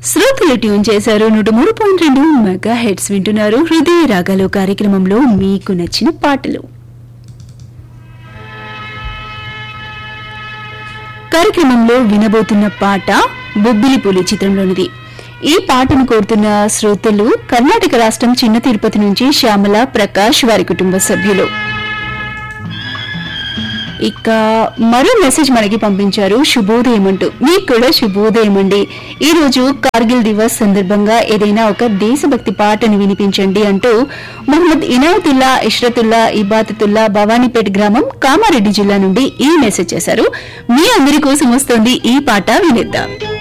శ్రోతలు ట్యూన్ చేశారు నూట మూడు పాయింట్ రెండు మెగా హెడ్స్ వింటున్నారు హృదయ రాగాలు కార్యక్రమంలో మీకు నచ్చిన పాటలు కార్యక్రమంలో వినబోతున్న పాట బొబ్బిలి పులి చిత్రంలోనిది ఈ పాటను కోరుతున్న శ్రోతలు కర్ణాటక రాష్ట్రం చిన్న తిరుపతి నుంచి శ్యామల ప్రకాష్ వారి కుటుంబ సభ్యులు ఇక మరో మెసేజ్ మనకి పంపించారు శుభోదయం అంటూ మీకు కూడా శుభోదయం అండి ఈ రోజు కార్గిల్ దివస్ సందర్భంగా ఏదైనా ఒక దేశభక్తి పాటను వినిపించండి అంటూ మొహమ్మద్ ఇనాయతుల్లా ఇష్రతుల్లా ఇబాతతుల్లా భవానీపేట గ్రామం కామారెడ్డి జిల్లా నుండి ఈ మెసేజ్ చేశారు మీ అందరి కోసం వస్తోంది ఈ పాట వినిద్దాం